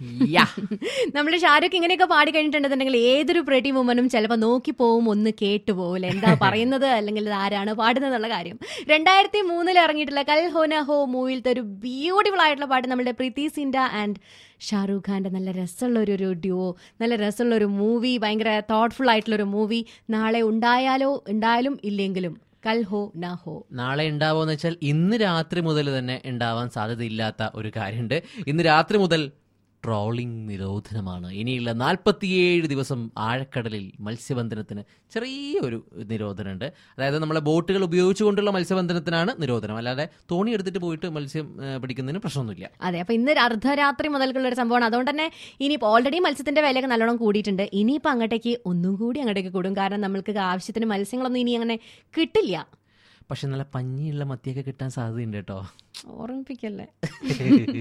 യാ നമ്മൾ ഷാരൂഖ് ഇങ്ങനെയൊക്കെ പാടി കഴിഞ്ഞിട്ടുണ്ടെന്നുണ്ടെങ്കിൽ ഏതൊരു പ്രതി വുമനും ചിലപ്പോൾ നോക്കി പോവും ഒന്ന് കേട്ടു പോകില്ല എന്താ പറയുന്നത് അല്ലെങ്കിൽ ഇത് ആരാണ് പാടുന്നത് എന്നുള്ള കാര്യം രണ്ടായിരത്തി മൂന്നിൽ ഇറങ്ങിയിട്ടുള്ള കൽ ഹോന ഹോ മൂവിലത്തെ ഒരു ബ്യൂട്ടിഫുൾ ആയിട്ടുള്ള പാട്ട് നമ്മുടെ പ്രീതി സിൻഡ ആൻഡ് ഷാറൂഖ് ഖാന്റെ നല്ല രസമുള്ള ഒരു ഒരു ഡ്യുവോ നല്ല രസമുള്ള ഒരു മൂവി ഭയങ്കര തോട്ട്ഫുൾ ആയിട്ടുള്ള ഒരു മൂവി നാളെ ഉണ്ടായാലോ ഉണ്ടായാലും ഇല്ലെങ്കിലും കൽ ഹോ ന ഹോ നാളെ ഉണ്ടാവുമെന്ന് വെച്ചാൽ ഇന്ന് രാത്രി മുതൽ തന്നെ ഉണ്ടാവാൻ സാധ്യതയില്ലാത്ത ഒരു കാര്യമുണ്ട് ഇന്ന് രാത്രി മുതൽ ട്രോളിംഗ് നിരോധനമാണ് ഇനിയുള്ള നാൽപ്പത്തിയേഴ് ദിവസം ആഴക്കടലിൽ മത്സ്യബന്ധനത്തിന് ചെറിയൊരു നിരോധനമുണ്ട് അതായത് നമ്മളെ ബോട്ടുകൾ ഉപയോഗിച്ചുകൊണ്ടുള്ള മത്സ്യബന്ധനത്തിനാണ് നിരോധനം അല്ലാതെ തോണി എടുത്തിട്ട് പോയിട്ട് മത്സ്യം ഏ, പിടിക്കുന്നതിന് പ്രശ്നമൊന്നുമില്ല അതെ അപ്പൊ ഇന്ന് അർദ്ധരാത്രി മുതൽക്കുള്ള ഒരു സംഭവമാണ് അതുകൊണ്ട് തന്നെ ഇനിയിപ്പോൾ ഓൾറെഡി മത്സ്യത്തിന്റെ വിലയൊക്കെ നല്ലോണം കൂടിയിട്ടുണ്ട് ഇനിയിപ്പോൾ അങ്ങോട്ടേക്ക് ഒന്നും കൂടി അങ്ങോട്ടേക്ക് കൂടും കാരണം നമ്മൾക്ക് ആവശ്യത്തിന് മത്സ്യങ്ങളൊന്നും ഇനി അങ്ങനെ കിട്ടില്ല പക്ഷെ നല്ല പഞ്ഞിയുള്ള മത്തിയൊക്കെ കിട്ടാൻ സാധ്യതയുണ്ട് കേട്ടോ ഓർമ്മിപ്പിക്കല്ലേ